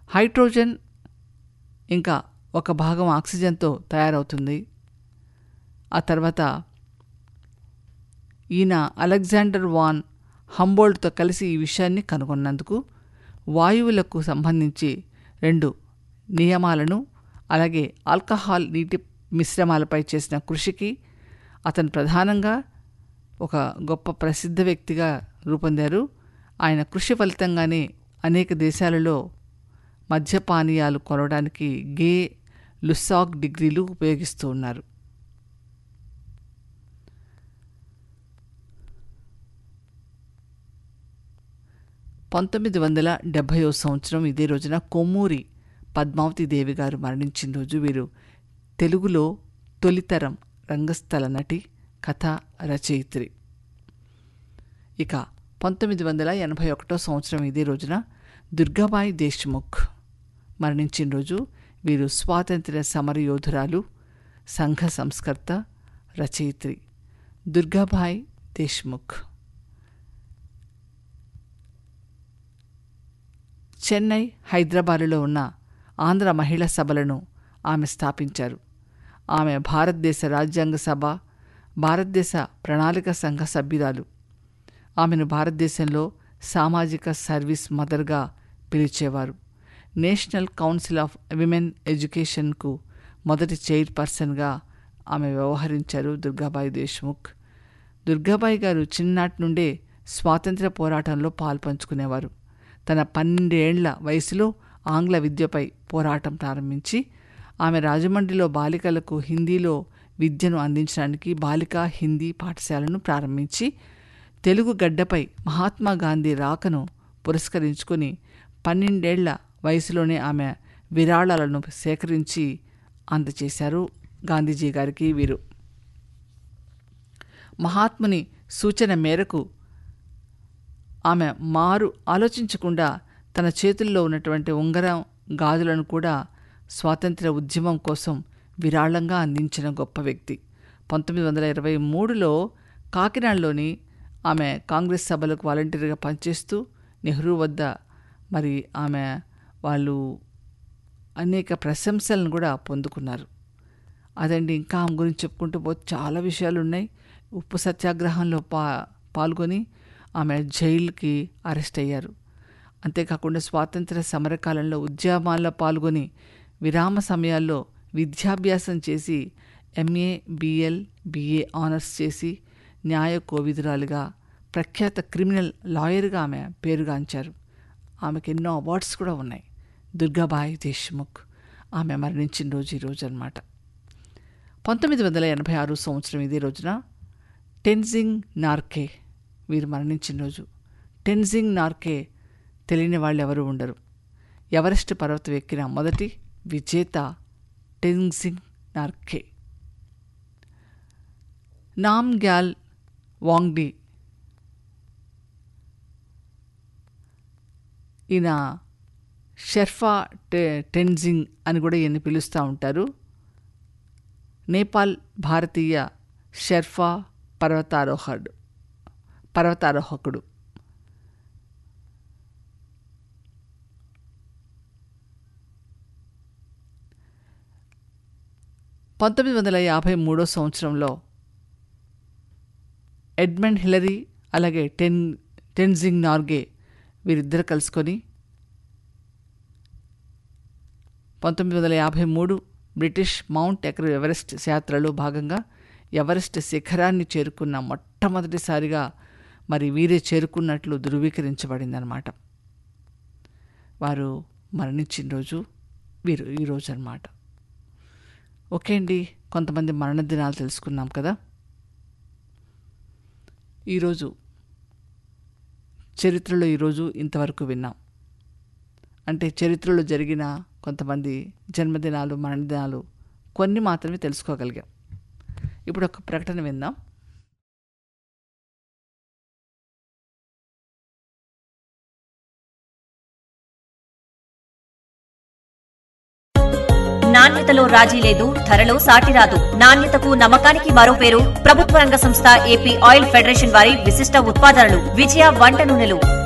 hydrogen ఇంకా ఒక భాగం ఆక్సిజన్తో తయారవుతుంది ఆ తర్వాత ఈయన అలెగ్జాండర్ వాన్ హంబోల్డ్తో కలిసి ఈ విషయాన్ని కనుగొన్నందుకు వాయువులకు సంబంధించి రెండు నియమాలను అలాగే ఆల్కహాల్ నీటి మిశ్రమాలపై చేసిన కృషికి అతను ప్రధానంగా ఒక గొప్ప ప్రసిద్ధ వ్యక్తిగా రూపొందారు ఆయన కృషి ఫలితంగానే అనేక దేశాలలో మద్యపానీయాలు కొనడానికి గే లుసాగ్ డిగ్రీలు ఉపయోగిస్తూ ఉన్నారు పంతొమ్మిది వందల డెబ్భైవ సంవత్సరం ఇదే రోజున కొమ్మూరి పద్మావతి దేవి గారు మరణించిన రోజు వీరు తెలుగులో తొలితరం రంగస్థల నటి కథ రచయిత్రి ఇక పంతొమ్మిది వందల ఎనభై ఒకటో సంవత్సరం ఇదే రోజున దుర్గాబాయి దేశ్ముఖ్ మరణించిన రోజు వీరు స్వాతంత్ర్య సమరయోధురాలు సంఘ సంస్కర్త రచయిత్రి దుర్గాబాయి దేశ్ముఖ్ చెన్నై హైదరాబాదులో ఉన్న ఆంధ్ర మహిళా సభలను ఆమె స్థాపించారు ఆమె భారతదేశ రాజ్యాంగ సభ భారతదేశ ప్రణాళిక సంఘ సభ్యురాలు ఆమెను భారతదేశంలో సామాజిక సర్వీస్ మదర్గా పిలిచేవారు నేషనల్ కౌన్సిల్ ఆఫ్ విమెన్ ఎడ్యుకేషన్కు మొదటి చైర్పర్సన్గా ఆమె వ్యవహరించారు దుర్గాబాయి దేశ్ముఖ్ దుర్గాబాయి గారు చిన్ననాటి నుండే స్వాతంత్ర్య పోరాటంలో పాల్పంచుకునేవారు తన పన్నెండేండ్ల వయసులో ఆంగ్ల విద్యపై పోరాటం ప్రారంభించి ఆమె రాజమండ్రిలో బాలికలకు హిందీలో విద్యను అందించడానికి బాలికా హిందీ పాఠశాలను ప్రారంభించి తెలుగు గడ్డపై మహాత్మా గాంధీ రాకను పురస్కరించుకుని పన్నెండేళ్ల వయసులోనే ఆమె విరాళాలను సేకరించి అందచేశారు గాంధీజీ గారికి వీరు మహాత్ముని సూచన మేరకు ఆమె మారు ఆలోచించకుండా తన చేతుల్లో ఉన్నటువంటి ఉంగరం గాజులను కూడా స్వాతంత్ర్య ఉద్యమం కోసం విరాళంగా అందించిన గొప్ప వ్యక్తి పంతొమ్మిది వందల ఇరవై మూడులో కాకినాడలోని ఆమె కాంగ్రెస్ సభలకు వాలంటీర్గా పనిచేస్తూ నెహ్రూ వద్ద మరి ఆమె వాళ్ళు అనేక ప్రశంసలను కూడా పొందుకున్నారు అదండి ఇంకా ఆమె గురించి చెప్పుకుంటూ పోతే చాలా విషయాలు ఉన్నాయి ఉప్పు సత్యాగ్రహంలో పా పాల్గొని ఆమె జైలుకి అరెస్ట్ అయ్యారు అంతేకాకుండా స్వాతంత్ర సమరకాలంలో ఉద్యమాల్లో పాల్గొని విరామ సమయాల్లో విద్యాభ్యాసం చేసి ఎంఏ బిఎల్ బిఏ ఆనర్స్ చేసి న్యాయ కోవిదురాలుగా ప్రఖ్యాత క్రిమినల్ లాయర్గా ఆమె పేరుగాంచారు ఆమెకు ఎన్నో అవార్డ్స్ కూడా ఉన్నాయి దుర్గాబాయి దేశ్ముఖ్ ఆమె మరణించిన రోజు ఈ రోజు అనమాట పంతొమ్మిది వందల ఎనభై ఆరు సంవత్సరం ఇదే రోజున టెన్జింగ్ నార్కే వీరు మరణించిన రోజు టెన్జింగ్ నార్కే తెలియని వాళ్ళు ఎవరు ఉండరు ఎవరెస్ట్ పర్వతం ఎక్కిన మొదటి విజేత టెన్జింగ్ నార్కే నామ్ గ్యాల్ వాంగ్డి ఈయన షెర్ఫా టె టెన్జింగ్ అని కూడా ఈయన పిలుస్తూ ఉంటారు నేపాల్ భారతీయ షెర్ఫా పర్వతారోహడు పర్వతారోహకుడు పంతొమ్మిది వందల యాభై మూడో సంవత్సరంలో ఎడ్మండ్ హిలరీ అలాగే టెన్ టెన్జింగ్ నార్గే వీరిద్దరు కలుసుకొని పంతొమ్మిది వందల యాభై మూడు బ్రిటిష్ మౌంట్ ఎకర్ ఎవరెస్ట్ యాత్రలో భాగంగా ఎవరెస్ట్ శిఖరాన్ని చేరుకున్న మొట్టమొదటిసారిగా మరి వీరే చేరుకున్నట్లు ధృవీకరించబడిందనమాట వారు మరణించిన రోజు వీరు ఈరోజు అనమాట ఓకే అండి కొంతమంది మరణ దినాలు తెలుసుకున్నాం కదా ఈరోజు చరిత్రలో ఈరోజు ఇంతవరకు విన్నాం అంటే చరిత్రలో జరిగిన కొంతమంది జన్మదినాలు మరణదినాలు కొన్ని మాత్రమే తెలుసుకోగలిగాం ఇప్పుడు ఒక ప్రకటన విందాం నాణ్యతలో రాజీ లేదు ధరలో సాటి రాదు నాణ్యతకు నమ్మకానికి మరో పేరు ప్రభుత్వ రంగ సంస్థ ఏపీ ఆయిల్ ఫెడరేషన్ వారి విశిష్ట ఉత్పాదనలు విజయ వంట నూనెలు